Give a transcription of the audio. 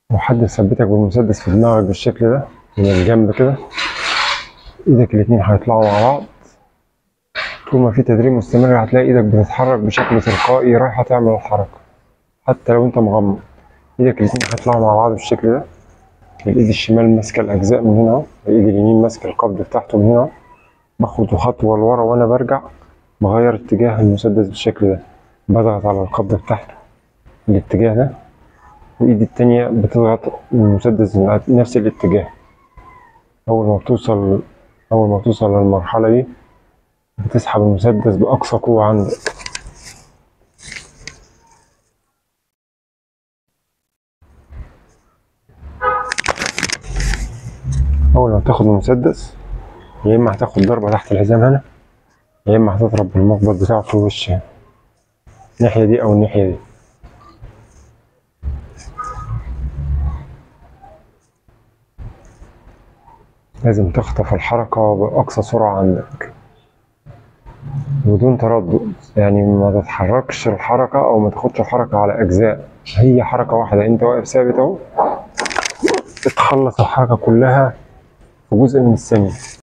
وحد يثبتك بالمسدس في دماغك بالشكل ده من الجنب كده ايدك الاتنين هيطلعوا مع بعض طول ما في تدريب مستمر هتلاقي ايدك بتتحرك بشكل تلقائي رايحة تعمل الحركة حتى لو انت مغمض ايدك الاتنين هيطلعوا مع بعض بالشكل ده الايد الشمال ماسكة الاجزاء من هنا اهو الايد اليمين ماسكة القبض بتاعته من هنا اهو باخد خطوة لورا وانا برجع بغير اتجاه المسدس بالشكل ده بضغط على القبضة بتاعته الاتجاه ده وايدي التانية بتضغط المسدس نفس الاتجاه اول ما بتوصل اول ما بتوصل للمرحلة دي بتسحب المسدس بأقصى قوة عندك أول ما تاخد المسدس يا إما هتاخد ضربة تحت الحزام هنا يا إما هتضرب بالمقبض بتاعه في الوش هنا الناحية دي أو الناحية دي لازم تخطف الحركة بأقصى سرعة عندك بدون تردد يعني ما تتحركش الحركة أو ما تاخدش الحركة على أجزاء هي حركة واحدة أنت واقف ثابت أهو تخلص الحركة كلها في جزء من الثانية